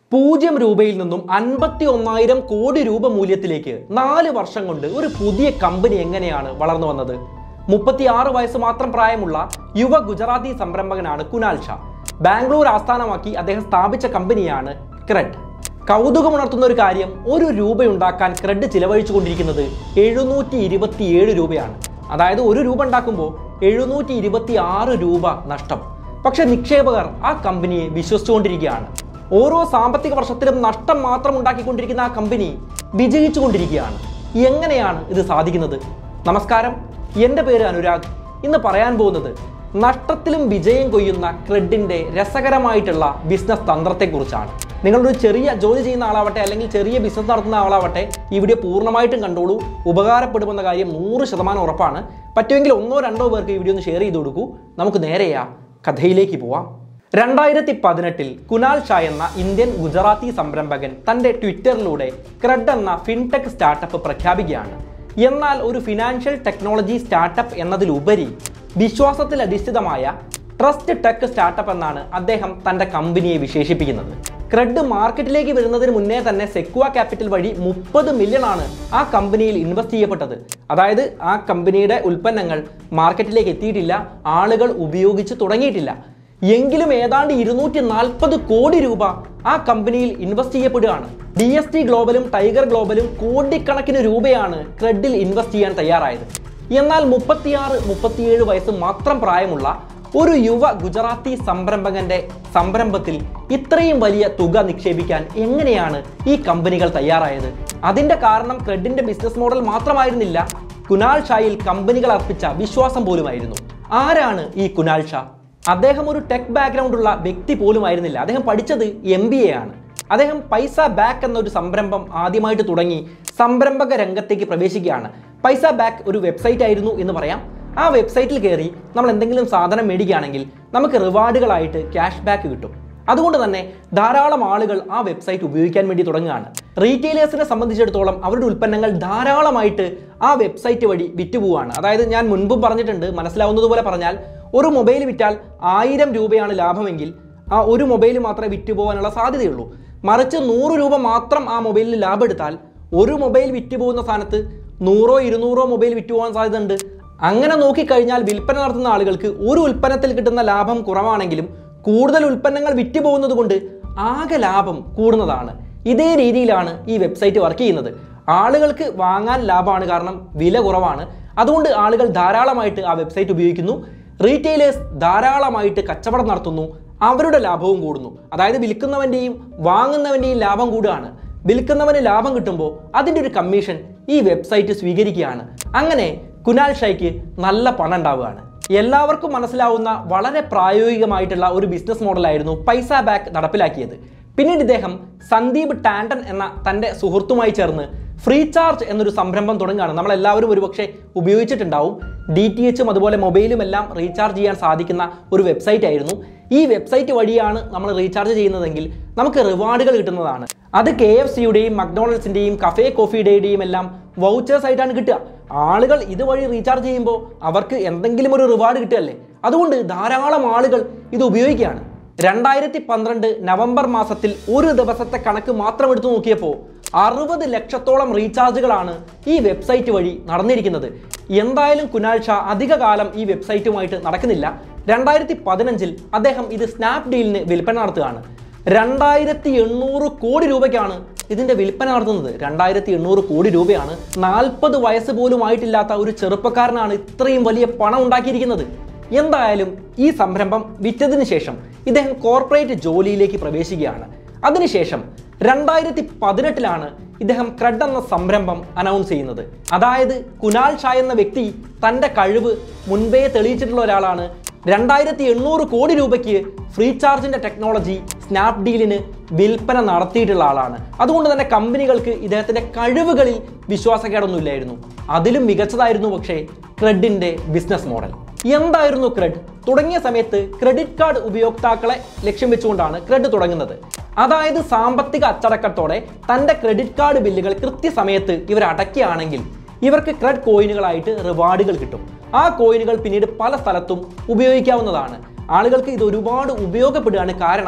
പൂജ്യം രൂപയിൽ നിന്നും അൻപത്തി ഒന്നായിരം കോടി രൂപ മൂല്യത്തിലേക്ക് നാല് വർഷം കൊണ്ട് ഒരു പുതിയ കമ്പനി എങ്ങനെയാണ് വളർന്നു വന്നത് മുപ്പത്തിയാറ് വയസ്സ് മാത്രം പ്രായമുള്ള യുവ ഗുജറാത്തി സംരംഭകനാണ് കുനാൽ ഷാ ബാംഗ്ലൂർ ആസ്ഥാനമാക്കി അദ്ദേഹം സ്ഥാപിച്ച കമ്പനിയാണ് ക്രെഡ് കൗതുകമുണർത്തുന്ന ഒരു കാര്യം ഒരു രൂപയുണ്ടാക്കാൻ ക്രെഡ് ചിലവഴിച്ചുകൊണ്ടിരിക്കുന്നത് എഴുന്നൂറ്റി ഇരുപത്തിയേഴ് രൂപയാണ് അതായത് ഒരു രൂപ ഉണ്ടാക്കുമ്പോൾ എഴുന്നൂറ്റി ഇരുപത്തി ആറ് രൂപ നഷ്ടം പക്ഷെ നിക്ഷേപകർ ആ കമ്പനിയെ വിശ്വസിച്ചുകൊണ്ടിരിക്കുകയാണ് ഓരോ സാമ്പത്തിക വർഷത്തിലും നഷ്ടം മാത്രം ഉണ്ടാക്കിക്കൊണ്ടിരിക്കുന്ന ആ കമ്പനി വിജയിച്ചുകൊണ്ടിരിക്കുകയാണ് എങ്ങനെയാണ് ഇത് സാധിക്കുന്നത് നമസ്കാരം എൻ്റെ പേര് അനുരാഗ് ഇന്ന് പറയാൻ പോകുന്നത് നഷ്ടത്തിലും വിജയം കൊയ്യുന്ന ക്രെഡിൻ്റെ രസകരമായിട്ടുള്ള ബിസിനസ് തന്ത്രത്തെക്കുറിച്ചാണ് നിങ്ങളൊരു ചെറിയ ജോലി ചെയ്യുന്ന ആളാവട്ടെ അല്ലെങ്കിൽ ചെറിയ ബിസിനസ് നടത്തുന്ന ആളാവട്ടെ ഈ വീഡിയോ പൂർണ്ണമായിട്ടും കണ്ടോളൂ ഉപകാരപ്പെടുമെന്ന കാര്യം നൂറ് ശതമാനം ഉറപ്പാണ് പറ്റുമെങ്കിൽ ഒന്നോ രണ്ടോ പേർക്ക് ഈ വീഡിയോ ഒന്ന് ഷെയർ ചെയ്ത് കൊടുക്കൂ നമുക്ക് നേരെയാ കഥയിലേക്ക് പോവാം രണ്ടായിരത്തി പതിനെട്ടിൽ കുനാൽ ഷാ എന്ന ഇന്ത്യൻ ഗുജറാത്തി സംരംഭകൻ തന്റെ ട്വിറ്ററിലൂടെ ക്രെഡ് എന്ന ഫിൻടെക് സ്റ്റാർട്ടപ്പ് പ്രഖ്യാപിക്കുകയാണ് എന്നാൽ ഒരു ഫിനാൻഷ്യൽ ടെക്നോളജി സ്റ്റാർട്ടപ്പ് എന്നതിലുപരി വിശ്വാസത്തിൽ അധിഷ്ഠിതമായ ട്രസ്റ്റ് ടെക് സ്റ്റാർട്ടപ്പ് എന്നാണ് അദ്ദേഹം തന്റെ കമ്പനിയെ വിശേഷിപ്പിക്കുന്നത് ക്രെഡ് മാർക്കറ്റിലേക്ക് വരുന്നതിന് മുന്നേ തന്നെ സെക്വ ക്യാപിറ്റൽ വഴി മുപ്പത് മില്യൺ ആണ് ആ കമ്പനിയിൽ ഇൻവെസ്റ്റ് ചെയ്യപ്പെട്ടത് അതായത് ആ കമ്പനിയുടെ ഉൽപ്പന്നങ്ങൾ മാർക്കറ്റിലേക്ക് എത്തിയിട്ടില്ല ആളുകൾ ഉപയോഗിച്ച് തുടങ്ങിയിട്ടില്ല എങ്കിലും ഏതാണ്ട് ഇരുന്നൂറ്റി നാൽപ്പത് കോടി രൂപ ആ കമ്പനിയിൽ ഇൻവെസ്റ്റ് ചെയ്യപ്പെടുകയാണ് ഡി എസ് ടി ഗ്ലോബലും ടൈഗർ ഗ്ലോബലും കോടിക്കണക്കിന് രൂപയാണ് ക്രെഡിൽ ഇൻവെസ്റ്റ് ചെയ്യാൻ തയ്യാറായത് എന്നാൽ മുപ്പത്തിയാറ് മുപ്പത്തിയേഴ് വയസ്സ് മാത്രം പ്രായമുള്ള ഒരു യുവ ഗുജറാത്തി സംരംഭകന്റെ സംരംഭത്തിൽ ഇത്രയും വലിയ തുക നിക്ഷേപിക്കാൻ എങ്ങനെയാണ് ഈ കമ്പനികൾ തയ്യാറായത് അതിന്റെ കാരണം ക്രെഡിന്റെ ബിസിനസ് മോഡൽ മാത്രമായിരുന്നില്ല കുനാൽ ഷായിൽ കമ്പനികൾ അർപ്പിച്ച വിശ്വാസം പോലുമായിരുന്നു ആരാണ് ഈ കുനാൽ ഷാ അദ്ദേഹം ഒരു ടെക് ബാക്ക്ഗ്രൗണ്ട് ഉള്ള വ്യക്തി പോലുമായിരുന്നില്ല അദ്ദേഹം പഠിച്ചത് എം ബി എ ആണ് അദ്ദേഹം പൈസ ബാക്ക് എന്നൊരു സംരംഭം ആദ്യമായിട്ട് തുടങ്ങി സംരംഭക രംഗത്തേക്ക് പ്രവേശിക്കുകയാണ് പൈസ ബാക്ക് ഒരു വെബ്സൈറ്റ് ആയിരുന്നു എന്ന് പറയാം ആ വെബ്സൈറ്റിൽ കയറി നമ്മൾ എന്തെങ്കിലും സാധനം മേടിക്കുകയാണെങ്കിൽ നമുക്ക് റിവാർഡുകളായിട്ട് ക്യാഷ് ബാക്ക് കിട്ടും അതുകൊണ്ട് തന്നെ ധാരാളം ആളുകൾ ആ വെബ്സൈറ്റ് ഉപയോഗിക്കാൻ വേണ്ടി തുടങ്ങുകയാണ് റീറ്റെയിലേഴ്സിനെ സംബന്ധിച്ചിടത്തോളം അവരുടെ ഉൽപ്പന്നങ്ങൾ ധാരാളമായിട്ട് ആ വെബ്സൈറ്റ് വഴി വിറ്റുപോവാണ് അതായത് ഞാൻ മുൻപും പറഞ്ഞിട്ടുണ്ട് മനസ്സിലാവുന്നതുപോലെ പറഞ്ഞാൽ ഒരു മൊബൈൽ വിറ്റാൽ ആയിരം രൂപയാണ് ലാഭമെങ്കിൽ ആ ഒരു മൊബൈൽ മാത്രമേ വിറ്റുപോകാനുള്ള സാധ്യതയുള്ളൂ മറിച്ച് നൂറ് രൂപ മാത്രം ആ മൊബൈലിൽ ലാഭം എടുത്താൽ ഒരു മൊബൈൽ വിറ്റുപോകുന്ന സ്ഥാനത്ത് നൂറോ ഇരുന്നൂറോ മൊബൈൽ വിറ്റുപോകാൻ സാധ്യതയുണ്ട് അങ്ങനെ നോക്കിക്കഴിഞ്ഞാൽ വിൽപ്പന നടത്തുന്ന ആളുകൾക്ക് ഒരു ഉൽപ്പന്നത്തിൽ കിട്ടുന്ന ലാഭം കുറവാണെങ്കിലും കൂടുതൽ ഉൽപ്പന്നങ്ങൾ വിറ്റുപോകുന്നത് കൊണ്ട് ആകെ ലാഭം കൂടുന്നതാണ് ഇതേ രീതിയിലാണ് ഈ വെബ്സൈറ്റ് വർക്ക് ചെയ്യുന്നത് ആളുകൾക്ക് വാങ്ങാൻ ലാഭമാണ് കാരണം വില കുറവാണ് അതുകൊണ്ട് ആളുകൾ ധാരാളമായിട്ട് ആ വെബ്സൈറ്റ് ഉപയോഗിക്കുന്നു റീറ്റെയിലേഴ്സ് ധാരാളമായിട്ട് കച്ചവടം നടത്തുന്നു അവരുടെ ലാഭവും കൂടുന്നു അതായത് വിൽക്കുന്നവൻ്റെയും വാങ്ങുന്നവൻ്റെയും ലാഭം കൂടുകയാണ് വിൽക്കുന്നവന് ലാഭം കിട്ടുമ്പോൾ അതിൻ്റെ ഒരു കമ്മീഷൻ ഈ വെബ്സൈറ്റ് സ്വീകരിക്കുകയാണ് അങ്ങനെ കുനാൽ ഷായ്ക്ക് നല്ല പണം ഉണ്ടാവുകയാണ് എല്ലാവർക്കും മനസ്സിലാവുന്ന വളരെ പ്രായോഗികമായിട്ടുള്ള ഒരു ബിസിനസ് മോഡലായിരുന്നു പൈസ ബാക്ക് നടപ്പിലാക്കിയത് പിന്നീട് ഇദ്ദേഹം സന്ദീപ് ടാൻഡൻ എന്ന തൻ്റെ സുഹൃത്തുമായി ചേർന്ന് ഫ്രീ ചാർജ് എന്നൊരു സംരംഭം തുടങ്ങുകയാണ് നമ്മളെല്ലാവരും ഒരുപക്ഷെ ഉപയോഗിച്ചിട്ടുണ്ടാവും ഡി ടി എച്ചും അതുപോലെ മൊബൈലും എല്ലാം റീചാർജ് ചെയ്യാൻ സാധിക്കുന്ന ഒരു വെബ്സൈറ്റ് ആയിരുന്നു ഈ വെബ്സൈറ്റ് വഴിയാണ് നമ്മൾ റീചാർജ് ചെയ്യുന്നതെങ്കിൽ നമുക്ക് റിവാർഡുകൾ കിട്ടുന്നതാണ് അത് കെ എഫ് സിയുടെയും മക്ഡോണൾഡ്സിൻ്റെയും കഫേ കോഫിയുടെയും എല്ലാം വൗച്ചേഴ്സ് ആയിട്ടാണ് കിട്ടുക ആളുകൾ ഇതുവഴി റീചാർജ് ചെയ്യുമ്പോൾ അവർക്ക് എന്തെങ്കിലും ഒരു റിവാർഡ് കിട്ടുകയല്ലേ അതുകൊണ്ട് ധാരാളം ആളുകൾ ഇത് ഉപയോഗിക്കുകയാണ് രണ്ടായിരത്തി പന്ത്രണ്ട് നവംബർ മാസത്തിൽ ഒരു ദിവസത്തെ കണക്ക് മാത്രം എടുത്തു നോക്കിയപ്പോൾ അറുപത് ലക്ഷത്തോളം റീചാർജുകളാണ് ഈ വെബ്സൈറ്റ് വഴി നടന്നിരിക്കുന്നത് എന്തായാലും കുനാൽ ഷാ അധിക കാലം ഈ വെബ്സൈറ്റുമായിട്ട് നടക്കുന്നില്ല രണ്ടായിരത്തി പതിനഞ്ചിൽ അദ്ദേഹം ഇത് സ്നാപ്ഡീലിന് വിൽപ്പന നടത്തുകയാണ് രണ്ടായിരത്തി എണ്ണൂറ് കോടി രൂപയ്ക്കാണ് ഇതിന്റെ വിൽപ്പന നടത്തുന്നത് രണ്ടായിരത്തി എണ്ണൂറ് കോടി രൂപയാണ് നാൽപ്പത് വയസ്സ് പോലും ആയിട്ടില്ലാത്ത ഒരു ചെറുപ്പക്കാരനാണ് ഇത്രയും വലിയ പണം ഉണ്ടാക്കിയിരിക്കുന്നത് എന്തായാലും ഈ സംരംഭം വിറ്റതിന് ശേഷം ഇദ്ദേഹം കോർപ്പറേറ്റ് ജോലിയിലേക്ക് പ്രവേശിക്കുകയാണ് അതിനുശേഷം രണ്ടായിരത്തി പതിനെട്ടിലാണ് ഇദ്ദേഹം ക്രെഡ് എന്ന സംരംഭം അനൗൺസ് ചെയ്യുന്നത് അതായത് കുനാൽ ഷാ എന്ന വ്യക്തി തൻ്റെ കഴിവ് മുൻപേ തെളിയിച്ചിട്ടുള്ള ഒരാളാണ് രണ്ടായിരത്തി എണ്ണൂറ് കോടി രൂപയ്ക്ക് ഫ്രീ ചാർജിന്റെ ടെക്നോളജി സ്നാപ്ഡീലിന് വിൽപ്പന നടത്തിയിട്ടുള്ള ആളാണ് അതുകൊണ്ട് തന്നെ കമ്പനികൾക്ക് ഇദ്ദേഹത്തിന്റെ കഴിവുകളിൽ വിശ്വാസക്കേടൊന്നുമില്ലായിരുന്നു അതിലും മികച്ചതായിരുന്നു പക്ഷേ ക്രെഡിന്റെ ബിസിനസ് മോഡൽ എന്തായിരുന്നു ക്രെഡ് തുടങ്ങിയ സമയത്ത് ക്രെഡിറ്റ് കാർഡ് ഉപയോക്താക്കളെ ലക്ഷ്യം വെച്ചുകൊണ്ടാണ് ക്രെഡ് തുടങ്ങുന്നത് അതായത് സാമ്പത്തിക അച്ചടക്കത്തോടെ തന്റെ ക്രെഡിറ്റ് കാർഡ് ബില്ലുകൾ കൃത്യസമയത്ത് ഇവർ അടയ്ക്കുകയാണെങ്കിൽ ഇവർക്ക് ക്രെഡ് കോയിനുകളായിട്ട് റിവാർഡുകൾ കിട്ടും ആ കോയിനുകൾ പിന്നീട് പല സ്ഥലത്തും ഉപയോഗിക്കാവുന്നതാണ് ആളുകൾക്ക് ഇത് ഒരുപാട് ഉപയോഗപ്പെടുകയാണ് കാരണം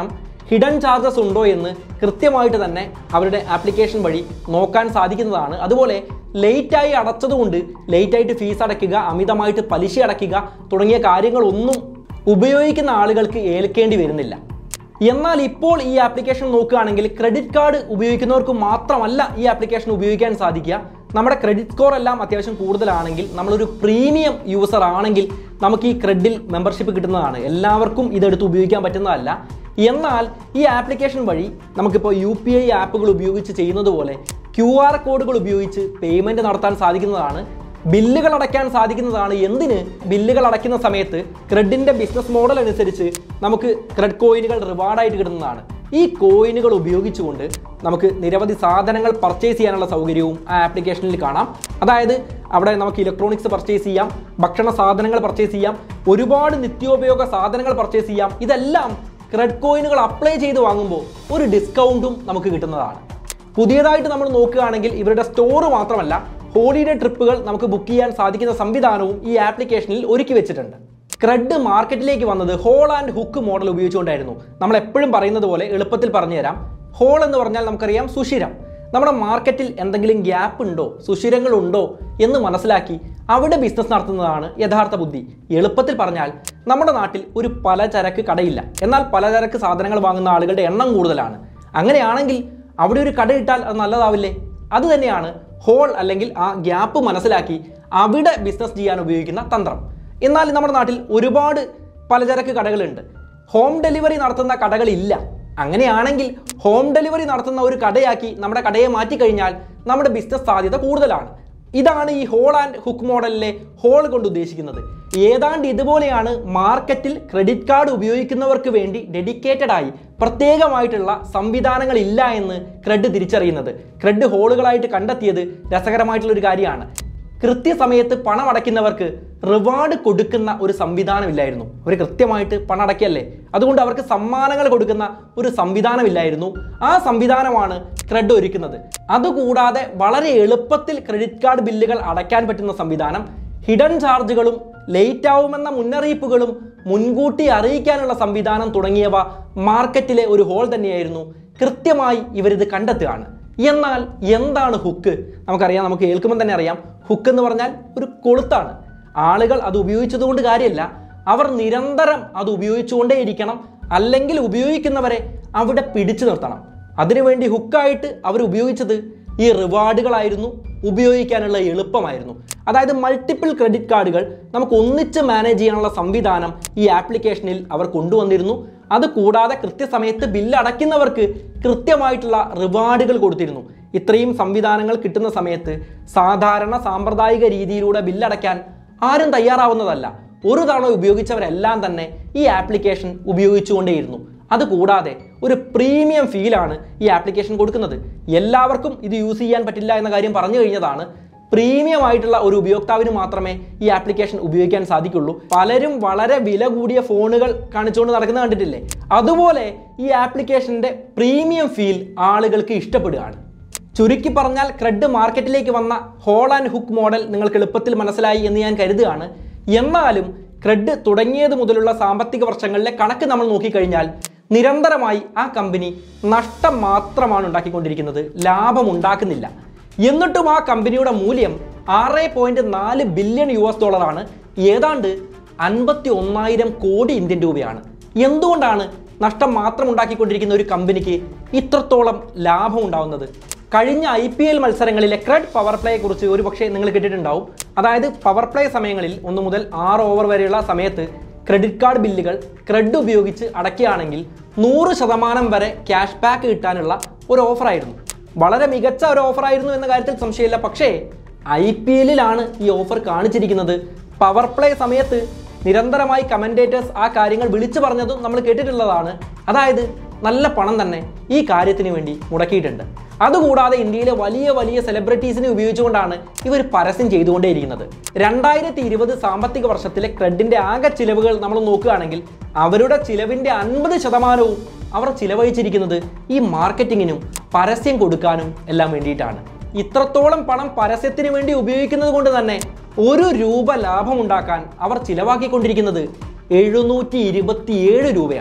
ഹിഡൻ ചാർജസ് ഉണ്ടോ എന്ന് കൃത്യമായിട്ട് തന്നെ അവരുടെ ആപ്ലിക്കേഷൻ വഴി നോക്കാൻ സാധിക്കുന്നതാണ് അതുപോലെ ലേറ്റായി അടച്ചതുകൊണ്ട് ലേറ്റായിട്ട് ഫീസ് അടയ്ക്കുക അമിതമായിട്ട് പലിശ അടയ്ക്കുക തുടങ്ങിയ കാര്യങ്ങളൊന്നും ഉപയോഗിക്കുന്ന ആളുകൾക്ക് ഏൽക്കേണ്ടി വരുന്നില്ല എന്നാൽ ഇപ്പോൾ ഈ ആപ്ലിക്കേഷൻ നോക്കുകയാണെങ്കിൽ ക്രെഡിറ്റ് കാർഡ് ഉപയോഗിക്കുന്നവർക്ക് മാത്രമല്ല ഈ ആപ്ലിക്കേഷൻ ഉപയോഗിക്കാൻ സാധിക്കുക നമ്മുടെ ക്രെഡിറ്റ് സ്കോർ എല്ലാം അത്യാവശ്യം കൂടുതലാണെങ്കിൽ നമ്മളൊരു പ്രീമിയം യൂസർ ആണെങ്കിൽ നമുക്ക് ഈ ക്രെഡിൽ മെമ്പർഷിപ്പ് കിട്ടുന്നതാണ് എല്ലാവർക്കും ഇതെടുത്ത് ഉപയോഗിക്കാൻ പറ്റുന്നതല്ല എന്നാൽ ഈ ആപ്ലിക്കേഷൻ വഴി നമുക്കിപ്പോൾ യു പി ഐ ആപ്പുകൾ ഉപയോഗിച്ച് ചെയ്യുന്നത് പോലെ ക്യു ആർ കോഡുകൾ ഉപയോഗിച്ച് പേയ്മെൻറ്റ് നടത്താൻ സാധിക്കുന്നതാണ് ബില്ലുകൾ അടയ്ക്കാൻ സാധിക്കുന്നതാണ് എന്തിന് ബില്ലുകൾ അടയ്ക്കുന്ന സമയത്ത് ക്രെഡിന്റെ ബിസിനസ് മോഡൽ അനുസരിച്ച് നമുക്ക് ക്രെഡ് കോയിനുകൾ റിവാർഡായിട്ട് കിട്ടുന്നതാണ് ഈ കോയിനുകൾ ഉപയോഗിച്ചുകൊണ്ട് നമുക്ക് നിരവധി സാധനങ്ങൾ പർച്ചേസ് ചെയ്യാനുള്ള സൗകര്യവും ആ ആപ്ലിക്കേഷനിൽ കാണാം അതായത് അവിടെ നമുക്ക് ഇലക്ട്രോണിക്സ് പർച്ചേസ് ചെയ്യാം ഭക്ഷണ സാധനങ്ങൾ പർച്ചേസ് ചെയ്യാം ഒരുപാട് നിത്യോപയോഗ സാധനങ്ങൾ പർച്ചേസ് ചെയ്യാം ഇതെല്ലാം ക്രെഡ് കോയിനുകൾ അപ്ലൈ ചെയ്ത് വാങ്ങുമ്പോൾ ഒരു ഡിസ്കൗണ്ടും നമുക്ക് കിട്ടുന്നതാണ് പുതിയതായിട്ട് നമ്മൾ നോക്കുകയാണെങ്കിൽ ഇവരുടെ സ്റ്റോർ മാത്രമല്ല ഹോളിഡേ ട്രിപ്പുകൾ നമുക്ക് ബുക്ക് ചെയ്യാൻ സാധിക്കുന്ന സംവിധാനവും ഈ ആപ്ലിക്കേഷനിൽ ഒരുക്കി വെച്ചിട്ടുണ്ട് ക്രെഡ് മാർക്കറ്റിലേക്ക് വന്നത് ഹോൾ ആൻഡ് ഹുക്ക് മോഡൽ ഉപയോഗിച്ചുകൊണ്ടായിരുന്നു നമ്മൾ എപ്പോഴും പറയുന്നത് പോലെ എളുപ്പത്തിൽ പറഞ്ഞുതരാം ഹോൾ എന്ന് പറഞ്ഞാൽ നമുക്കറിയാം സുഷിരം നമ്മുടെ മാർക്കറ്റിൽ എന്തെങ്കിലും ഗ്യാപ്പ് ഉണ്ടോ സുഷിരങ്ങളുണ്ടോ എന്ന് മനസ്സിലാക്കി അവിടെ ബിസിനസ് നടത്തുന്നതാണ് യഥാർത്ഥ ബുദ്ധി എളുപ്പത്തിൽ പറഞ്ഞാൽ നമ്മുടെ നാട്ടിൽ ഒരു പലചരക്ക് കടയില്ല എന്നാൽ പലചരക്ക് സാധനങ്ങൾ വാങ്ങുന്ന ആളുകളുടെ എണ്ണം കൂടുതലാണ് അങ്ങനെയാണെങ്കിൽ അവിടെ ഒരു കട ഇട്ടാൽ അത് നല്ലതാവില്ലേ അത് തന്നെയാണ് ഹോൾ അല്ലെങ്കിൽ ആ ഗ്യാപ്പ് മനസ്സിലാക്കി അവിടെ ബിസിനസ് ചെയ്യാൻ ഉപയോഗിക്കുന്ന തന്ത്രം എന്നാൽ നമ്മുടെ നാട്ടിൽ ഒരുപാട് പലചരക്ക് കടകളുണ്ട് ഹോം ഡെലിവറി നടത്തുന്ന കടകളില്ല അങ്ങനെയാണെങ്കിൽ ഹോം ഡെലിവറി നടത്തുന്ന ഒരു കടയാക്കി നമ്മുടെ കടയെ മാറ്റിക്കഴിഞ്ഞാൽ നമ്മുടെ ബിസിനസ് സാധ്യത കൂടുതലാണ് ഇതാണ് ഈ ഹോൾ ആൻഡ് ഹുക്ക് മോഡലിലെ ഹോൾ കൊണ്ട് ഉദ്ദേശിക്കുന്നത് ഏതാണ്ട് ഇതുപോലെയാണ് മാർക്കറ്റിൽ ക്രെഡിറ്റ് കാർഡ് ഉപയോഗിക്കുന്നവർക്ക് വേണ്ടി ഡെഡിക്കേറ്റഡ് ആയി പ്രത്യേകമായിട്ടുള്ള സംവിധാനങ്ങൾ ഇല്ല എന്ന് ക്രെഡ് തിരിച്ചറിയുന്നത് ക്രെഡ് ഹോളുകളായിട്ട് കണ്ടെത്തിയത് രസകരമായിട്ടുള്ള ഒരു കാര്യമാണ് കൃത്യസമയത്ത് പണം അടയ്ക്കുന്നവർക്ക് റിവാർഡ് കൊടുക്കുന്ന ഒരു സംവിധാനമില്ലായിരുന്നു അവർ കൃത്യമായിട്ട് പണം അടയ്ക്കല്ലേ അതുകൊണ്ട് അവർക്ക് സമ്മാനങ്ങൾ കൊടുക്കുന്ന ഒരു സംവിധാനമില്ലായിരുന്നു ആ സംവിധാനമാണ് ക്രെഡ് ഒരുക്കുന്നത് അതുകൂടാതെ വളരെ എളുപ്പത്തിൽ ക്രെഡിറ്റ് കാർഡ് ബില്ലുകൾ അടയ്ക്കാൻ പറ്റുന്ന സംവിധാനം ഹിഡൻ ചാർജുകളും ലേറ്റ് ആവുമെന്ന മുന്നറിയിപ്പുകളും മുൻകൂട്ടി അറിയിക്കാനുള്ള സംവിധാനം തുടങ്ങിയവ മാർക്കറ്റിലെ ഒരു ഹോൾ തന്നെയായിരുന്നു കൃത്യമായി ഇവരിത് കണ്ടെത്തുകയാണ് എന്നാൽ എന്താണ് ഹുക്ക് നമുക്കറിയാം നമുക്ക് കേൾക്കുമ്പോൾ തന്നെ അറിയാം ഹുക്ക് എന്ന് പറഞ്ഞാൽ ഒരു കൊളുത്താണ് ആളുകൾ അത് ഉപയോഗിച്ചതുകൊണ്ട് കാര്യമല്ല അവർ നിരന്തരം അത് ഉപയോഗിച്ചുകൊണ്ടേയിരിക്കണം അല്ലെങ്കിൽ ഉപയോഗിക്കുന്നവരെ അവിടെ പിടിച്ചു നിർത്തണം അതിനുവേണ്ടി ഹുക്കായിട്ട് അവർ ഉപയോഗിച്ചത് ഈ റിവാർഡുകളായിരുന്നു ഉപയോഗിക്കാനുള്ള എളുപ്പമായിരുന്നു അതായത് മൾട്ടിപ്പിൾ ക്രെഡിറ്റ് കാർഡുകൾ നമുക്ക് ഒന്നിച്ച് മാനേജ് ചെയ്യാനുള്ള സംവിധാനം ഈ ആപ്ലിക്കേഷനിൽ അവർ കൊണ്ടുവന്നിരുന്നു അത് കൂടാതെ കൃത്യസമയത്ത് ബില്ല് അടയ്ക്കുന്നവർക്ക് കൃത്യമായിട്ടുള്ള റിവാർഡുകൾ കൊടുത്തിരുന്നു ഇത്രയും സംവിധാനങ്ങൾ കിട്ടുന്ന സമയത്ത് സാധാരണ സാമ്പ്രദായിക രീതിയിലൂടെ ബില്ലടയ്ക്കാൻ ആരും തയ്യാറാവുന്നതല്ല ഒരു തവണ ഉപയോഗിച്ചവരെല്ലാം തന്നെ ഈ ആപ്ലിക്കേഷൻ ഉപയോഗിച്ചുകൊണ്ടേയിരുന്നു അതുകൂടാതെ ഒരു പ്രീമിയം ഫീലാണ് ഈ ആപ്ലിക്കേഷൻ കൊടുക്കുന്നത് എല്ലാവർക്കും ഇത് യൂസ് ചെയ്യാൻ പറ്റില്ല എന്ന കാര്യം പറഞ്ഞു കഴിഞ്ഞതാണ് പ്രീമിയം ആയിട്ടുള്ള ഒരു ഉപയോക്താവിന് മാത്രമേ ഈ ആപ്ലിക്കേഷൻ ഉപയോഗിക്കാൻ സാധിക്കുള്ളൂ പലരും വളരെ വില കൂടിയ ഫോണുകൾ കാണിച്ചുകൊണ്ട് നടക്കുന്നത് കണ്ടിട്ടില്ലേ അതുപോലെ ഈ ആപ്ലിക്കേഷൻ്റെ പ്രീമിയം ഫീൽ ആളുകൾക്ക് ഇഷ്ടപ്പെടുകയാണ് ചുരുക്കി പറഞ്ഞാൽ ക്രെഡ് മാർക്കറ്റിലേക്ക് വന്ന ഹോൾ ആൻഡ് ഹുക്ക് മോഡൽ നിങ്ങൾക്ക് എളുപ്പത്തിൽ മനസ്സിലായി എന്ന് ഞാൻ കരുതുകയാണ് എന്നാലും ക്രെഡ് തുടങ്ങിയത് മുതലുള്ള സാമ്പത്തിക വർഷങ്ങളിലെ കണക്ക് നമ്മൾ നോക്കിക്കഴിഞ്ഞാൽ നിരന്തരമായി ആ കമ്പനി നഷ്ടം മാത്രമാണ് ഉണ്ടാക്കിക്കൊണ്ടിരിക്കുന്നത് ലാഭം ഉണ്ടാക്കുന്നില്ല എന്നിട്ടും ആ കമ്പനിയുടെ മൂല്യം ആറ് പോയിന്റ് നാല് ബില്യൺ യു എസ് ഡോളറാണ് ഏതാണ്ട് അൻപത്തി ഒന്നായിരം കോടി ഇന്ത്യൻ രൂപയാണ് എന്തുകൊണ്ടാണ് നഷ്ടം മാത്രം ഉണ്ടാക്കിക്കൊണ്ടിരിക്കുന്ന ഒരു കമ്പനിക്ക് ഇത്രത്തോളം ലാഭം ഉണ്ടാവുന്നത് കഴിഞ്ഞ ഐ പി എൽ മത്സരങ്ങളിലെ ക്രെഡ് പവർ പ്ലേയെ കുറിച്ച് ഒരു പക്ഷേ നിങ്ങൾ കേട്ടിട്ടുണ്ടാവും അതായത് പവർ പ്ലേ സമയങ്ങളിൽ ഒന്ന് മുതൽ ആറ് ഓവർ വരെയുള്ള സമയത്ത് ക്രെഡിറ്റ് കാർഡ് ബില്ലുകൾ ക്രെഡ് ഉപയോഗിച്ച് അടയ്ക്കുകയാണെങ്കിൽ നൂറ് ശതമാനം വരെ ക്യാഷ് ബാക്ക് കിട്ടാനുള്ള ഒരു ഓഫറായിരുന്നു വളരെ മികച്ച ഒരു ഓഫറായിരുന്നു എന്ന കാര്യത്തിൽ സംശയമില്ല പക്ഷേ ഐ പി എല്ലിലാണ് ഈ ഓഫർ കാണിച്ചിരിക്കുന്നത് പവർ പ്ലേ സമയത്ത് നിരന്തരമായി കമൻറ്റേറ്റേഴ്സ് ആ കാര്യങ്ങൾ വിളിച്ചു പറഞ്ഞതും നമ്മൾ കേട്ടിട്ടുള്ളതാണ് അതായത് നല്ല പണം തന്നെ ഈ കാര്യത്തിന് വേണ്ടി മുടക്കിയിട്ടുണ്ട് അതുകൂടാതെ ഇന്ത്യയിലെ വലിയ വലിയ സെലിബ്രിറ്റീസിനെ ഉപയോഗിച്ചുകൊണ്ടാണ് ഇവർ പരസ്യം ചെയ്തുകൊണ്ടേയിരിക്കുന്നത് രണ്ടായിരത്തി ഇരുപത് സാമ്പത്തിക വർഷത്തിലെ ക്രെഡിന്റെ ആകെ ചിലവുകൾ നമ്മൾ നോക്കുകയാണെങ്കിൽ അവരുടെ ചിലവിന്റെ അൻപത് ശതമാനവും അവർ ചിലവഴിച്ചിരിക്കുന്നത് ഈ മാർക്കറ്റിങ്ങിനും പരസ്യം കൊടുക്കാനും എല്ലാം വേണ്ടിയിട്ടാണ് ഇത്രത്തോളം പണം പരസ്യത്തിന് വേണ്ടി ഉപയോഗിക്കുന്നത് കൊണ്ട് തന്നെ ഒരു രൂപ ലാഭം ഉണ്ടാക്കാൻ അവർ ചിലവാക്കിക്കൊണ്ടിരിക്കുന്നത് എഴുന്നൂറ്റി ഇരുപത്തിയേഴ് രൂപയാണ്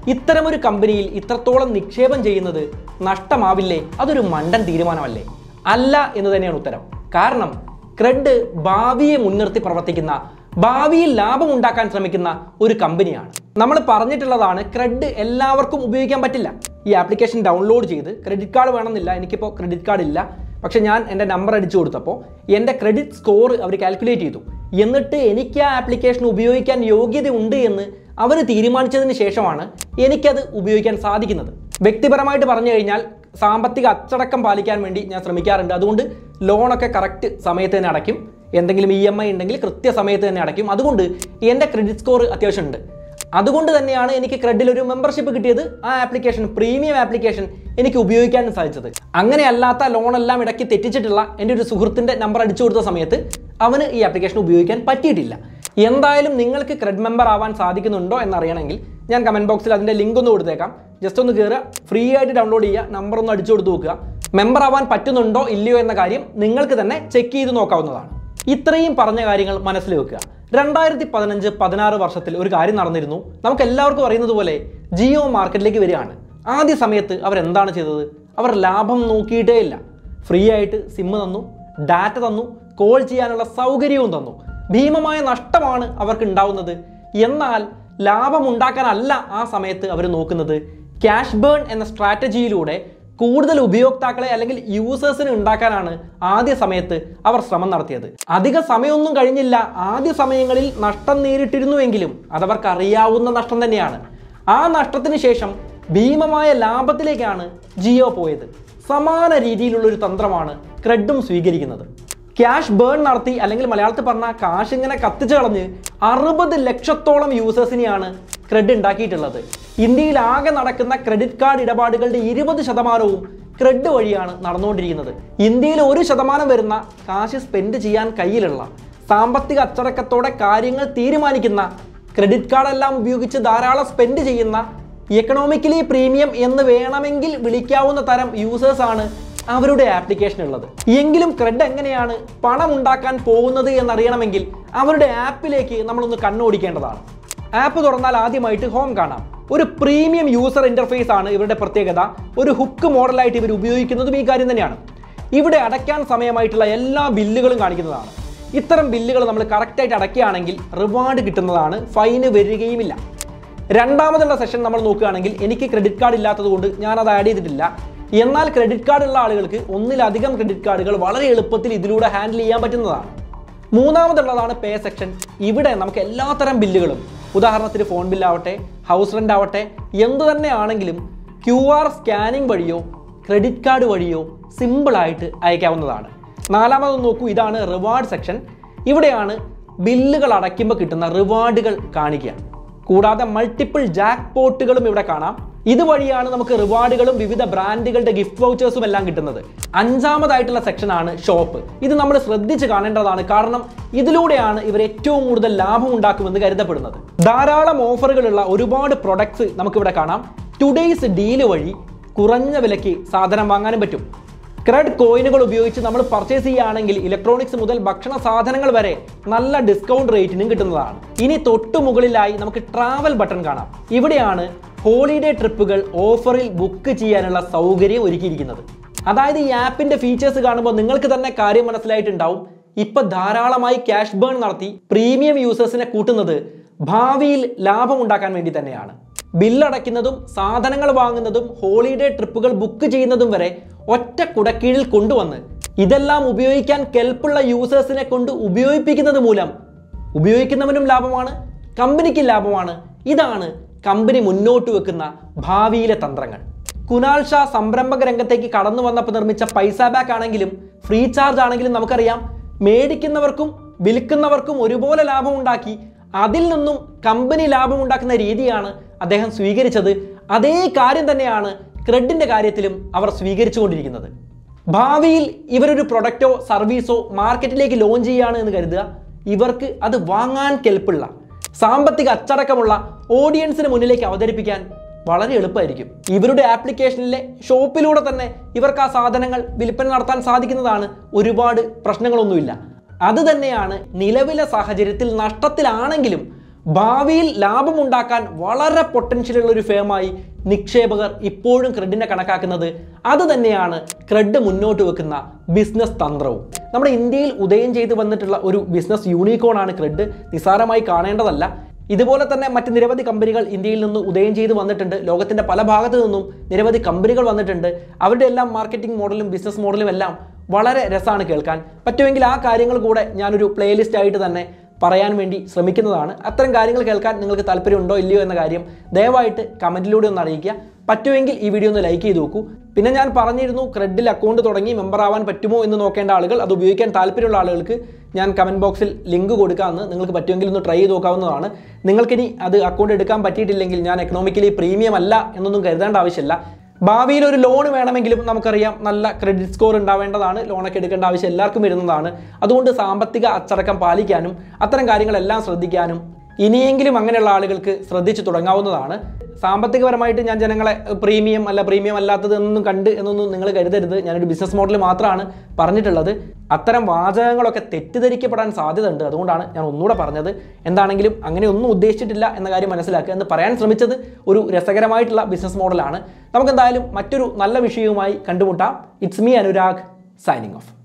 ഇത്തരമൊരു കമ്പനിയിൽ ഇത്രത്തോളം നിക്ഷേപം ചെയ്യുന്നത് നഷ്ടമാവില്ലേ അതൊരു മണ്ടൻ തീരുമാനമല്ലേ അല്ല എന്ന് തന്നെയാണ് ഉത്തരം കാരണം ക്രെഡ് ഭാവിയെ മുൻനിർത്തി പ്രവർത്തിക്കുന്ന ഭാവിയിൽ ലാഭം ഉണ്ടാക്കാൻ ശ്രമിക്കുന്ന ഒരു കമ്പനിയാണ് നമ്മൾ പറഞ്ഞിട്ടുള്ളതാണ് ക്രെഡ് എല്ലാവർക്കും ഉപയോഗിക്കാൻ പറ്റില്ല ഈ ആപ്ലിക്കേഷൻ ഡൗൺലോഡ് ചെയ്ത് ക്രെഡിറ്റ് കാർഡ് വേണമെന്നില്ല എനിക്കിപ്പോൾ ക്രെഡിറ്റ് കാർഡ് ഇല്ല പക്ഷെ ഞാൻ എൻ്റെ നമ്പർ അടിച്ചു കൊടുത്തപ്പോൾ എൻ്റെ ക്രെഡിറ്റ് സ്കോർ അവർ കാൽക്കുലേറ്റ് ചെയ്തു എന്നിട്ട് എനിക്ക് ആ ആപ്ലിക്കേഷൻ ഉപയോഗിക്കാൻ യോഗ്യത ഉണ്ട് എന്ന് അവർ തീരുമാനിച്ചതിന് ശേഷമാണ് എനിക്കത് ഉപയോഗിക്കാൻ സാധിക്കുന്നത് വ്യക്തിപരമായിട്ട് പറഞ്ഞു കഴിഞ്ഞാൽ സാമ്പത്തിക അച്ചടക്കം പാലിക്കാൻ വേണ്ടി ഞാൻ ശ്രമിക്കാറുണ്ട് അതുകൊണ്ട് ലോണൊക്കെ കറക്റ്റ് സമയത്ത് തന്നെ അടയ്ക്കും എന്തെങ്കിലും ഇ എം ഐ ഉണ്ടെങ്കിൽ കൃത്യസമയത്ത് തന്നെ അടയ്ക്കും അതുകൊണ്ട് എൻ്റെ ക്രെഡിറ്റ് സ്കോർ അത്യാവശ്യമുണ്ട് അതുകൊണ്ട് തന്നെയാണ് എനിക്ക് ക്രെഡിൽ ഒരു മെമ്പർഷിപ്പ് കിട്ടിയത് ആ ആപ്ലിക്കേഷൻ പ്രീമിയം ആപ്ലിക്കേഷൻ എനിക്ക് ഉപയോഗിക്കാനും സാധിച്ചത് അങ്ങനെ അല്ലാത്ത ലോണെല്ലാം ഇടയ്ക്ക് തെറ്റിച്ചിട്ടുള്ള എൻ്റെ ഒരു സുഹൃത്തിൻ്റെ നമ്പർ അടിച്ചു കൊടുത്ത സമയത്ത് അവന് ഈ ആപ്ലിക്കേഷൻ ഉപയോഗിക്കാൻ പറ്റിയിട്ടില്ല എന്തായാലും നിങ്ങൾക്ക് ക്രെഡ് മെമ്പർ ആവാൻ സാധിക്കുന്നുണ്ടോ എന്നറിയണമെങ്കിൽ ഞാൻ കമൻറ്റ് ബോക്സിൽ അതിൻ്റെ ലിങ്ക് ഒന്ന് കൊടുത്തേക്കാം ജസ്റ്റ് ഒന്ന് കയറുക ഫ്രീ ആയിട്ട് ഡൗൺലോഡ് ചെയ്യുക നമ്പർ ഒന്ന് അടിച്ചു കൊടുത്ത് നോക്കുക മെമ്പർ ആവാൻ പറ്റുന്നുണ്ടോ ഇല്ലയോ എന്ന കാര്യം നിങ്ങൾക്ക് തന്നെ ചെക്ക് ചെയ്ത് നോക്കാവുന്നതാണ് ഇത്രയും പറഞ്ഞ കാര്യങ്ങൾ മനസ്സിൽ വെക്കുക രണ്ടായിരത്തി പതിനഞ്ച് പതിനാറ് വർഷത്തിൽ ഒരു കാര്യം നടന്നിരുന്നു നമുക്ക് എല്ലാവർക്കും അറിയുന്നത് പോലെ ജിയോ മാർക്കറ്റിലേക്ക് വരികയാണ് ആദ്യ സമയത്ത് അവർ എന്താണ് ചെയ്തത് അവർ ലാഭം നോക്കിയിട്ടേ ഇല്ല ഫ്രീ ആയിട്ട് സിമ്മ് തന്നു ഡാറ്റ തന്നു കോൾ ചെയ്യാനുള്ള സൗകര്യവും തന്നു ഭീമമായ നഷ്ടമാണ് അവർക്ക് ഉണ്ടാവുന്നത് എന്നാൽ ലാഭം ഉണ്ടാക്കാനല്ല ആ സമയത്ത് അവർ നോക്കുന്നത് ക്യാഷ് ബേൺ എന്ന സ്ട്രാറ്റജിയിലൂടെ കൂടുതൽ ഉപയോക്താക്കളെ അല്ലെങ്കിൽ യൂസേഴ്സിനെ ഉണ്ടാക്കാനാണ് ആദ്യ സമയത്ത് അവർ ശ്രമം നടത്തിയത് അധിക സമയമൊന്നും കഴിഞ്ഞില്ല ആദ്യ സമയങ്ങളിൽ നഷ്ടം നേരിട്ടിരുന്നുവെങ്കിലും അതവർക്ക് അറിയാവുന്ന നഷ്ടം തന്നെയാണ് ആ നഷ്ടത്തിന് ശേഷം ഭീമമായ ലാഭത്തിലേക്കാണ് ജിയോ പോയത് സമാന രീതിയിലുള്ള ഒരു തന്ത്രമാണ് ക്രെഡും സ്വീകരിക്കുന്നത് ക്യാഷ് ബേൺ നടത്തി അല്ലെങ്കിൽ മലയാളത്തിൽ പറഞ്ഞാൽ കാശ് ഇങ്ങനെ കത്തിച്ചു കളഞ്ഞ് അറുപത് ലക്ഷത്തോളം യൂസേഴ്സിനെയാണ് ക്രെഡ് ഉണ്ടാക്കിയിട്ടുള്ളത് ഇന്ത്യയിൽ ആകെ നടക്കുന്ന ക്രെഡിറ്റ് കാർഡ് ഇടപാടുകളുടെ ഇരുപത് ശതമാനവും ക്രെഡ് വഴിയാണ് നടന്നുകൊണ്ടിരിക്കുന്നത് ഇന്ത്യയിൽ ഒരു ശതമാനം വരുന്ന കാശ് സ്പെൻഡ് ചെയ്യാൻ കയ്യിലുള്ള സാമ്പത്തിക അച്ചടക്കത്തോടെ കാര്യങ്ങൾ തീരുമാനിക്കുന്ന ക്രെഡിറ്റ് കാർഡെല്ലാം ഉപയോഗിച്ച് ധാരാളം സ്പെൻഡ് ചെയ്യുന്ന എക്കണോമിക്കലി പ്രീമിയം എന്ന് വേണമെങ്കിൽ വിളിക്കാവുന്ന തരം യൂസേഴ്സ് ആണ് അവരുടെ ആപ്ലിക്കേഷൻ ഉള്ളത് എങ്കിലും ക്രെഡ് എങ്ങനെയാണ് പണം ഉണ്ടാക്കാൻ പോകുന്നത് എന്നറിയണമെങ്കിൽ അവരുടെ ആപ്പിലേക്ക് നമ്മളൊന്ന് കണ്ണോടിക്കേണ്ടതാണ് ആപ്പ് തുറന്നാൽ ആദ്യമായിട്ട് ഹോം കാണാം ഒരു പ്രീമിയം യൂസർ ഇന്റർഫേസ് ആണ് ഇവരുടെ പ്രത്യേകത ഒരു ഹുക്ക് മോഡലായിട്ട് ഇവർ ഉപയോഗിക്കുന്നതും ഈ കാര്യം തന്നെയാണ് ഇവിടെ അടയ്ക്കാൻ സമയമായിട്ടുള്ള എല്ലാ ബില്ലുകളും കാണിക്കുന്നതാണ് ഇത്തരം ബില്ലുകൾ നമ്മൾ കറക്റ്റായിട്ട് അടയ്ക്കുകയാണെങ്കിൽ റിവാർഡ് കിട്ടുന്നതാണ് ഫൈന് വരികയുമില്ല രണ്ടാമതുള്ള സെഷൻ നമ്മൾ നോക്കുകയാണെങ്കിൽ എനിക്ക് ക്രെഡിറ്റ് കാർഡ് ഇല്ലാത്തത് കൊണ്ട് ഞാൻ അത് ആഡ് ചെയ്തിട്ടില്ല എന്നാൽ ക്രെഡിറ്റ് കാർഡ് ഉള്ള ആളുകൾക്ക് ഒന്നിലധികം ക്രെഡിറ്റ് കാർഡുകൾ വളരെ എളുപ്പത്തിൽ ഇതിലൂടെ ഹാൻഡിൽ ചെയ്യാൻ പറ്റുന്നതാണ് മൂന്നാമതുള്ളതാണ് പേ സെക്ഷൻ ഇവിടെ നമുക്ക് എല്ലാത്തരം ബില്ലുകളും ഉദാഹരണത്തിന് ഫോൺ ബില്ലാവട്ടെ ഹൗസ് റെൻ്റ് ആവട്ടെ എന്തു തന്നെ ആണെങ്കിലും ക്യു ആർ സ്കാനിങ് വഴിയോ ക്രെഡിറ്റ് കാർഡ് വഴിയോ സിമ്പിളായിട്ട് അയക്കാവുന്നതാണ് നാലാമത് നോക്കൂ ഇതാണ് റിവാർഡ് സെക്ഷൻ ഇവിടെയാണ് ബില്ലുകൾ അടയ്ക്കുമ്പോൾ കിട്ടുന്ന റിവാർഡുകൾ കാണിക്കുക കൂടാതെ മൾട്ടിപ്പിൾ ജാക്ക് പോട്ടുകളും ഇവിടെ കാണാം ഇതുവഴിയാണ് നമുക്ക് റിവാർഡുകളും വിവിധ ബ്രാൻഡുകളുടെ ഗിഫ്റ്റ് വൗച്ചേഴ്സും എല്ലാം കിട്ടുന്നത് അഞ്ചാമതായിട്ടുള്ള സെക്ഷനാണ് ഷോപ്പ് ഇത് നമ്മൾ ശ്രദ്ധിച്ച് കാണേണ്ടതാണ് കാരണം ഇതിലൂടെയാണ് ഇവർ ഏറ്റവും കൂടുതൽ ലാഭം ഉണ്ടാക്കുമെന്ന് കരുതപ്പെടുന്നത് ധാരാളം ഓഫറുകളുള്ള ഒരുപാട് പ്രൊഡക്ട്സ് നമുക്കിവിടെ കാണാം ടുഡേയ്സ് ഡീല് വഴി കുറഞ്ഞ വിലയ്ക്ക് സാധനം വാങ്ങാനും പറ്റും ക്രെഡ് കോയിനുകൾ ഉപയോഗിച്ച് നമ്മൾ പർച്ചേസ് ചെയ്യുകയാണെങ്കിൽ ഇലക്ട്രോണിക്സ് മുതൽ ഭക്ഷണ സാധനങ്ങൾ വരെ നല്ല ഡിസ്കൗണ്ട് റേറ്റിനും കിട്ടുന്നതാണ് ഇനി തൊട്ടു മുകളിലായി നമുക്ക് ട്രാവൽ ബട്ടൺ കാണാം ഇവിടെയാണ് ഹോളിഡേ ട്രിപ്പുകൾ ഓഫറിൽ ബുക്ക് ചെയ്യാനുള്ള സൗകര്യം ഒരുക്കിയിരിക്കുന്നത് അതായത് ഈ ആപ്പിന്റെ ഫീച്ചേഴ്സ് കാണുമ്പോൾ നിങ്ങൾക്ക് തന്നെ കാര്യം മനസ്സിലായിട്ടുണ്ടാവും ഇപ്പൊ ധാരാളമായി ക്യാഷ് ബേൺ നടത്തി പ്രീമിയം യൂസേഴ്സിനെ കൂട്ടുന്നത് ഭാവിയിൽ ലാഭം ഉണ്ടാക്കാൻ വേണ്ടി തന്നെയാണ് ബില്ലടയ്ക്കുന്നതും സാധനങ്ങൾ വാങ്ങുന്നതും ഹോളിഡേ ട്രിപ്പുകൾ ബുക്ക് ചെയ്യുന്നതും വരെ ഒറ്റ കുടക്കീഴിൽ കൊണ്ടുവന്ന് ഇതെല്ലാം ഉപയോഗിക്കാൻ കെൽപ്പുള്ള യൂസേഴ്സിനെ കൊണ്ട് ഉപയോഗിപ്പിക്കുന്നത് മൂലം ഉപയോഗിക്കുന്നവനും ലാഭമാണ് കമ്പനിക്ക് ലാഭമാണ് ഇതാണ് കമ്പനി മുന്നോട്ട് വെക്കുന്ന ഭാവിയിലെ തന്ത്രങ്ങൾ കുനാൽ ഷാ സംരംഭക രംഗത്തേക്ക് കടന്നു വന്നപ്പോൾ നിർമ്മിച്ച പൈസ ബാക്ക് ആണെങ്കിലും ഫ്രീ ചാർജ് ആണെങ്കിലും നമുക്കറിയാം മേടിക്കുന്നവർക്കും വിൽക്കുന്നവർക്കും ഒരുപോലെ ലാഭം ഉണ്ടാക്കി അതിൽ നിന്നും കമ്പനി ലാഭം ഉണ്ടാക്കുന്ന രീതിയാണ് അദ്ദേഹം സ്വീകരിച്ചത് അതേ കാര്യം തന്നെയാണ് ക്രെഡിന്റെ കാര്യത്തിലും അവർ സ്വീകരിച്ചുകൊണ്ടിരിക്കുന്നത് ഭാവിയിൽ ഇവരൊരു പ്രൊഡക്റ്റോ സർവീസോ മാർക്കറ്റിലേക്ക് ലോഞ്ച് ചെയ്യുകയാണ് എന്ന് കരുതുക ഇവർക്ക് അത് വാങ്ങാൻ കെൽപ്പുള്ള സാമ്പത്തിക അച്ചടക്കമുള്ള ഓഡിയൻസിന് മുന്നിലേക്ക് അവതരിപ്പിക്കാൻ വളരെ എളുപ്പമായിരിക്കും ഇവരുടെ ആപ്ലിക്കേഷനിലെ ഷോപ്പിലൂടെ തന്നെ ഇവർക്ക് ആ സാധനങ്ങൾ വിൽപ്പന നടത്താൻ സാധിക്കുന്നതാണ് ഒരുപാട് പ്രശ്നങ്ങളൊന്നുമില്ല അത് തന്നെയാണ് നിലവിലെ സാഹചര്യത്തിൽ നഷ്ടത്തിലാണെങ്കിലും ഭാവിയിൽ ലാഭമുണ്ടാക്കാൻ വളരെ പൊട്ടൻഷ്യലുള്ള ഒരു ഫേമായി നിക്ഷേപകർ ഇപ്പോഴും ക്രെഡിനെ കണക്കാക്കുന്നത് അത് തന്നെയാണ് ക്രെഡ് മുന്നോട്ട് വെക്കുന്ന ബിസിനസ് തന്ത്രവും നമ്മുടെ ഇന്ത്യയിൽ ഉദയം ചെയ്തു വന്നിട്ടുള്ള ഒരു ബിസിനസ് യൂണിക്കോൺ ആണ് ക്രെഡ് നിസ്സാരമായി കാണേണ്ടതല്ല ഇതുപോലെ തന്നെ മറ്റ് നിരവധി കമ്പനികൾ ഇന്ത്യയിൽ നിന്ന് ഉദയം ചെയ്ത് വന്നിട്ടുണ്ട് ലോകത്തിന്റെ പല ഭാഗത്തു നിന്നും നിരവധി കമ്പനികൾ വന്നിട്ടുണ്ട് അവരുടെ എല്ലാം മാർക്കറ്റിംഗ് മോഡലും ബിസിനസ് മോഡലും എല്ലാം വളരെ രസമാണ് കേൾക്കാൻ പറ്റുമെങ്കിൽ ആ കാര്യങ്ങൾ കൂടെ ഞാനൊരു പ്ലേലിസ്റ്റ് ആയിട്ട് തന്നെ പറയാൻ വേണ്ടി ശ്രമിക്കുന്നതാണ് അത്തരം കാര്യങ്ങൾ കേൾക്കാൻ നിങ്ങൾക്ക് താല്പര്യമുണ്ടോ ഇല്ലയോ എന്ന കാര്യം ദയവായിട്ട് കമൻറ്റിലൂടെ ഒന്ന് അറിയിക്കുക പറ്റുമെങ്കിൽ ഈ വീഡിയോ ഒന്ന് ലൈക്ക് ചെയ്ത് നോക്കൂ പിന്നെ ഞാൻ പറഞ്ഞിരുന്നു ക്രെഡിൽ അക്കൗണ്ട് തുടങ്ങി മെമ്പർ ആവാൻ പറ്റുമോ എന്ന് നോക്കേണ്ട ആളുകൾ അത് ഉപയോഗിക്കാൻ താല്പര്യമുള്ള ആളുകൾക്ക് ഞാൻ കമൻറ്റ് ബോക്സിൽ ലിങ്ക് കൊടുക്കാമെന്ന് നിങ്ങൾക്ക് പറ്റുമെങ്കിൽ ഒന്ന് ട്രൈ ചെയ്ത് നോക്കാവുന്നതാണ് നിങ്ങൾക്കിനി അത് അക്കൗണ്ട് എടുക്കാൻ പറ്റിയിട്ടില്ലെങ്കിൽ ഞാൻ എക്കണോമിക്കലി പ്രീമിയം അല്ല എന്നൊന്നും കരുതേണ്ട ആവശ്യമില്ല ഭാവിയിൽ ഒരു ലോൺ വേണമെങ്കിലും നമുക്കറിയാം നല്ല ക്രെഡിറ്റ് സ്കോർ ഉണ്ടാവേണ്ടതാണ് ലോണൊക്കെ എടുക്കേണ്ട ആവശ്യം എല്ലാവർക്കും വരുന്നതാണ് അതുകൊണ്ട് സാമ്പത്തിക അച്ചടക്കം പാലിക്കാനും അത്തരം കാര്യങ്ങളെല്ലാം ശ്രദ്ധിക്കാനും ഇനിയെങ്കിലും അങ്ങനെയുള്ള ആളുകൾക്ക് ശ്രദ്ധിച്ചു തുടങ്ങാവുന്നതാണ് സാമ്പത്തികപരമായിട്ട് ഞാൻ ജനങ്ങളെ പ്രീമിയം അല്ല പ്രീമിയം അല്ലാത്തത് എന്നൊന്നും കണ്ട് എന്നൊന്നും നിങ്ങൾ കരുതരുത് ഞാനൊരു ബിസിനസ് മോഡൽ മാത്രമാണ് പറഞ്ഞിട്ടുള്ളത് അത്തരം വാചകങ്ങളൊക്കെ തെറ്റിദ്ധരിക്കപ്പെടാൻ സാധ്യതയുണ്ട് അതുകൊണ്ടാണ് ഞാൻ ഒന്നുകൂടെ പറഞ്ഞത് എന്താണെങ്കിലും അങ്ങനെ ഒന്നും ഉദ്ദേശിച്ചിട്ടില്ല എന്ന കാര്യം മനസ്സിലാക്കുക എന്ന് പറയാൻ ശ്രമിച്ചത് ഒരു രസകരമായിട്ടുള്ള ബിസിനസ് മോഡലാണ് നമുക്ക് എന്തായാലും മറ്റൊരു നല്ല വിഷയവുമായി കണ്ടുമുട്ടാം it's me Anurag signing of